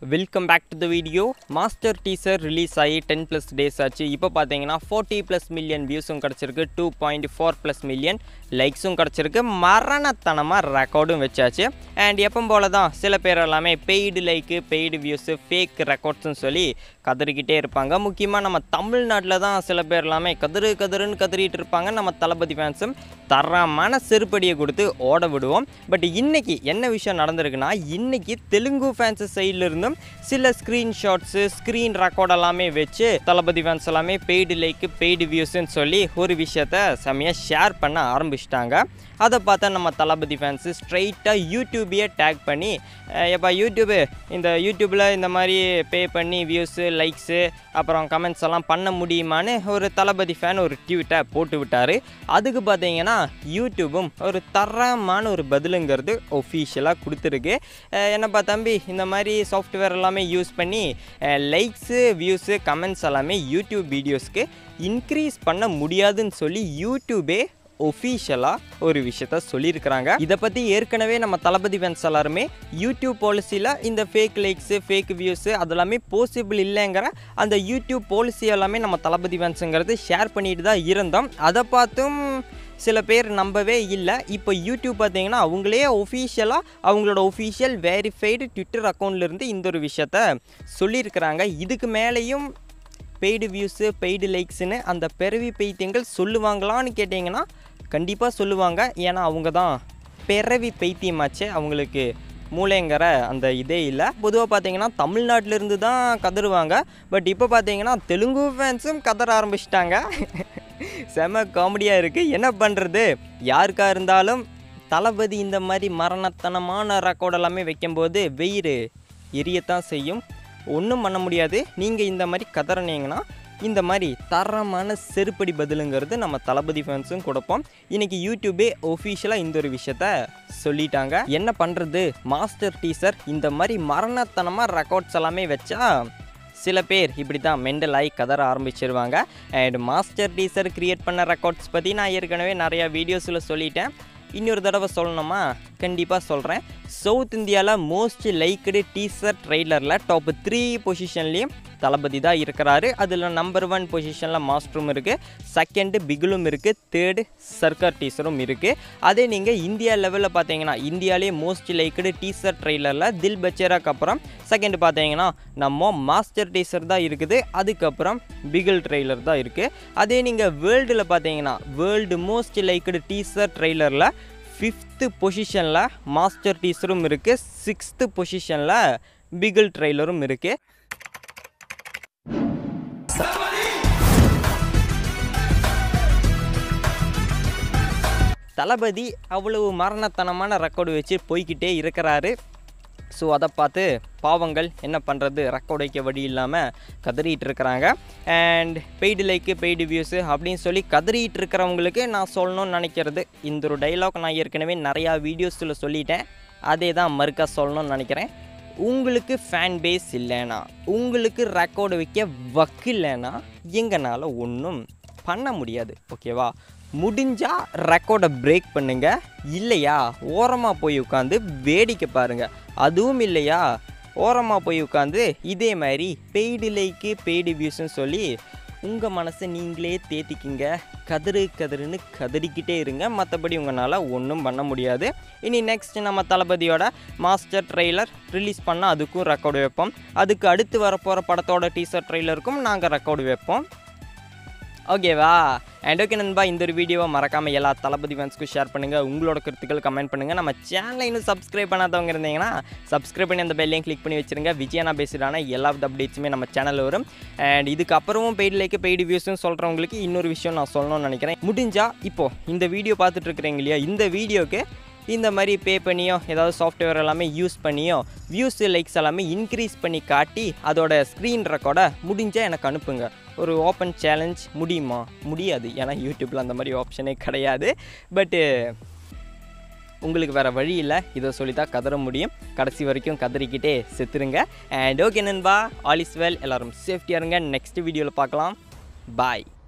welcome back to the video Master teaser release ஆகி ten plus days ஆச்சு இப்போ பார்த்தீங்கன்னா ஃபோர்ட்டி ப்ளஸ் மில்லியன் வியூஸும் கிடச்சிருக்கு two point four plus million லைக்ஸும் கிடச்சிருக்கு மரணத்தனமாக ரெக்கார்டும் வச்சாச்சு அண்ட் எப்போ போல தான் சில பேர் எல்லாமே paid like paid views fake ரெக்கார்ட்ஸ்னு சொல்லி கதறிக்கிட்டே இருப்பாங்க முக்கியமாக நம்ம தமிழ்நாட்டில் தான் சில பேர் எல்லாமே கதறு கதறுன்னு கதறிட்டு இருப்பாங்க நம்ம தளபதி ஃபேன்ஸும் தரமான செருப்படியை கொடுத்து ஓட விடுவோம் பட் இன்னைக்கு என்ன விஷயம் நடந்திருக்குன்னா இன்னைக்கு தெலுங்கு ஃபேன்ஸ் சைடில் இருந்தும் சில ஸ்க்ரீன்ஷாட்ஸு ஸ்க்ரீன் ரெக்கார்ட் எல்லாமே வச்சு தளபதி ஃபேன்ஸ் எல்லாமே பெய்டு லைக்கு பெய்டு வியூஸ்ன்னு சொல்லி ஒரு விஷயத்த செம்மையாக ஷேர் பண்ண ஆரம்பிச்சிட்டாங்க அதை பார்த்தா நம்ம தளபதி ஃபேன்ஸு ஸ்ட்ரைட்டாக யூடியூபையே டேக் பண்ணி எப்போ யூடியூபு இந்த யூடியூப்பில் இந்த மாதிரி பே பண்ணி வியூஸு லைக்ஸு அப்புறம் கமெண்ட்ஸ் எல்லாம் பண்ண முடியுமான்னு ஒரு தளபதி ஃபேன் ஒரு ட்வீட்டை போட்டு விட்டார் அதுக்கு பார்த்தீங்கன்னா யூடியூபும் ஒரு தரமான ஒரு பதிலுங்கிறது ஒஃபிஷியலாக கொடுத்துருக்கு அஹ் என்னப்பா தம்பி இந்த மாதிரி சாஃப்ட்வேர் எல்லாமே யூஸ் பண்ணி லைக்ஸு வியூஸு கமெண்ட்ஸ் எல்லாமே யூடியூப் வீடியோஸ்க்கு இன்க்ரீஸ் பண்ண முடியாதுன்னு சொல்லி யூடியூபே ஒஃபிஷியலாக ஒரு விஷயத்த சொல்லியிருக்கிறாங்க இதை பற்றி ஏற்கனவே நம்ம தளபதி ஃபேன்ஸ் எல்லாருமே யூடியூப் பாலிசியில் இந்த ஃபேக் லைக்ஸு ஃபேக் வியூஸு அதெல்லாமே பாசிபிள் இல்லைங்கிற அந்த யூடியூப் பாலிசி எல்லாமே நம்ம தளபதி ஃபேன்ஸுங்கிறது ஷேர் பண்ணிட்டு தான் இருந்தோம் அதை பார்த்தும் சில பேர் நம்பவே இல்லை இப்போ யூடியூப் பார்த்தீங்கன்னா அவங்களே ஒஃபிஷியலாக அவங்களோட ஒஃபிஷியல் வெரிஃபைடு ட்விட்டர் அக்கௌண்ட்லேருந்து இந்த ஒரு விஷயத்த சொல்லியிருக்கிறாங்க இதுக்கு மேலேயும் பெய்டு வியூஸு பெய்டு லைக்ஸ்னு அந்த பிறவி பைத்தியங்கள் சொல்லுவாங்களான்னு கேட்டிங்கன்னா கண்டிப்பாக சொல்லுவாங்க ஏன்னா அவங்க தான் பிறவி பைத்தியமாச்சே அவங்களுக்கு மூளைங்கிற அந்த இதே இல்லை பொதுவாக பார்த்தீங்கன்னா தமிழ்நாட்டிலேருந்து தான் கதறுவாங்க பட் இப்போ பார்த்தீங்கன்னா தெலுங்கு ஃபேன்ஸும் கதற ஆரம்பிச்சிட்டாங்க செம காமெடியாக இருக்குது என்ன பண்ணுறது யாருக்கா இருந்தாலும் தளபதி இந்த மாதிரி மரணத்தனமான ரெக்கார்ட் எல்லாமே வைக்கும்போது வெயிறு எரியத்தான் செய்யும் ஒன்றும் பண்ண முடியாது நீங்கள் இந்த மாதிரி கதறினீங்கன்னா இந்த மாதிரி தரமான செருப்படி பதிலுங்கிறது நம்ம தளபதி ஃபேன்ஸும் கொடுப்போம் இன்றைக்கி யூடியூபே ஒஃபிஷியலாக இந்த ஒரு விஷயத்த சொல்லிட்டாங்க என்ன பண்ணுறது மாஸ்டர் டீசர் இந்த மாதிரி மரணத்தனமாக ரெக்கார்ட்ஸ் எல்லாமே வச்சா சில பேர் இப்படி தான் மெண்டல் ஆகி கதற ஆரம்பிச்சிருவாங்க அண்ட் மாஸ்டர் டீசர் கிரியேட் பண்ண ரெக்கார்ட்ஸ் பற்றி நான் ஏற்கனவே நிறையா வீடியோஸில் சொல்லிட்டேன் இன்னொரு தடவை சொல்லணுமா கண்டிப்பாக சொல்கிறேன் சவுத் இந்தியாவில் மோஸ்ட் லைக்டு டீசர் ட்ரெய்லரில் டாப் த்ரீ பொசிஷன்லேயும் தளபதி தான் இருக்கிறாரு அதில் நம்பர் ஒன் பொசிஷனில் மாஸ்டரும் இருக்குது செகண்டு பிகிலும் இருக்குது தேர்டு சர்க்கார் டீசரும் இருக்குது அதே நீங்கள் இந்தியா லெவலில் பார்த்தீங்கன்னா இந்தியாவிலே மோஸ்ட் லைக்டு டீசர் ட்ரெய்லரில் தில் பச்சேராக்கு அப்புறம் செகண்ட் பார்த்தீங்கன்னா நம்ம மாஸ்டர் டீசர் தான் இருக்குது அதுக்கப்புறம் பிகில் ட்ரெய்லர் தான் இருக்குது அதே நீங்கள் வேர்ல்டில் பார்த்தீங்கன்னா வேர்ல்டு மோஸ்ட் லைக்டு டீசர் ட்ரெய்லரில் ஃபிஃப்த்து பொசிஷனில் மாஸ்டர் டீசரும் இருக்குது சிக்ஸ்த்து பொசிஷனில் பிகில் ட்ரெய்லரும் இருக்குது தளபதி அவ்வளவு மரணத்தனமான ரெக்கார்டு வச்சு போய்கிட்டே இருக்கிறாரு ஸோ அதை பார்த்து பாவங்கள் என்ன பண்ணுறது ரெக்கார்ட் வைக்க வழி இல்லாமல் கதறிட்டு இருக்கிறாங்க and paid like paid views அப்படின்னு சொல்லி கதறிட்டு இருக்கிறவங்களுக்கு நான் சொல்லணும்னு நினைக்கிறது இந்த ஒரு டைலாக் நான் ஏற்கனவே நிறையா வீடியோஸில் சொல்லிட்டேன் அதே தான் மறுக்கா சொல்லணும்னு நினைக்கிறேன் உங்களுக்கு ஃபேன் பேஸ் இல்லைனா உங்களுக்கு ரெக்கார்டு வைக்க வக்கு இல்லைன்னா எங்களால் ஒன்றும் பண்ண முடியாது ஓகேவா முடிஞ்சா ரெக்கார்டை பிரேக் பண்ணுங்க இல்லையா ஓரமாக போய் உட்காந்து வேடிக்கை பாருங்க அதுவும் இல்லையா ஓரமாக போய் உட்காந்து இதே மாதிரி பெய்டு லைக்கு பெய்டு வியூஸ்னு சொல்லி உங்கள் மனசை நீங்களே தேத்திக்கிங்க கதறு கதறுன்னு கதறிக்கிட்டே இருங்க மற்றபடி உங்களால் ஒன்றும் பண்ண முடியாது இனி நெக்ஸ்ட் நம்ம தளபதியோட மாஸ்டர் ட்ரெய்லர் ரிலீஸ் பண்ணால் அதுக்கும் ரெக்கார்டு வைப்போம் அதுக்கு அடுத்து வரப்போகிற படத்தோட டீசர் ட்ரெய்லருக்கும் நாங்கள் ரெக்கார்டு வைப்போம் ஓகேவா அண்ட் ஓகே நண்பா இந்த ஒரு வீடியோவை மறக்காமல் எல்லா தளபதி ஃபேன்ஸ்க்கும் ஷேர் பண்ணுங்கள் உங்களோட கருத்துக்கள் கமெண்ட் பண்ணுங்கள் நம்ம சேனலை இன்னும் சப்ஸ்கிரைப் பண்ணாதவங்க இருந்தீங்கன்னா சப்ஸ்கிரைப் பண்ணி அந்த பெல்லையும் கிளிக் பண்ணி வச்சிருங்க விஜயனா பேசுகிறான எல்லா அப்டேட்ஸுமே நம்ம சேனலில் வரும் அண்ட் இதுக்கு அப்புறமும் பெய்டு லைக்கு பெய்டு வியூஸ்னு சொல்கிறவங்களுக்கு இன்னொரு விஷயம் நான் சொல்லணும்னு நினைக்கிறேன் முடிஞ்சால் இப்போது இந்த வீடியோ பார்த்துட்டு இருக்கிறீங்க இல்லையா இந்த வீடியோக்கு இந்த மாதிரி பே பண்ணியோ ஏதாவது சாஃப்ட்வேர் எல்லாமே யூஸ் பண்ணியோ வியூஸ் லைக்ஸ் எல்லாமே இன்க்ரீஸ் பண்ணி காட்டி அதோட ஸ்க்ரீன் ரெக்கார்டை முடிஞ்சால் எனக்கு அனுப்புங்க ஒரு ஓப்பன் சேலஞ்ச் முடியுமா முடியாது ஏன்னா யூடியூப்பில் அந்த மாதிரி ஆப்ஷனே கிடையாது பட்டு உங்களுக்கு வேறு வழி இல்லை இதை சொல்லி தான் கதற முடியும் கடைசி வரைக்கும் கதறிக்கிட்டே செத்துருங்க அண்ட் ஓகே நண்பா ஆல் இஸ் வெல் எல்லோரும் சேஃப்டியாக இருங்க நெக்ஸ்ட் வீடியோவில் பார்க்கலாம் பாய்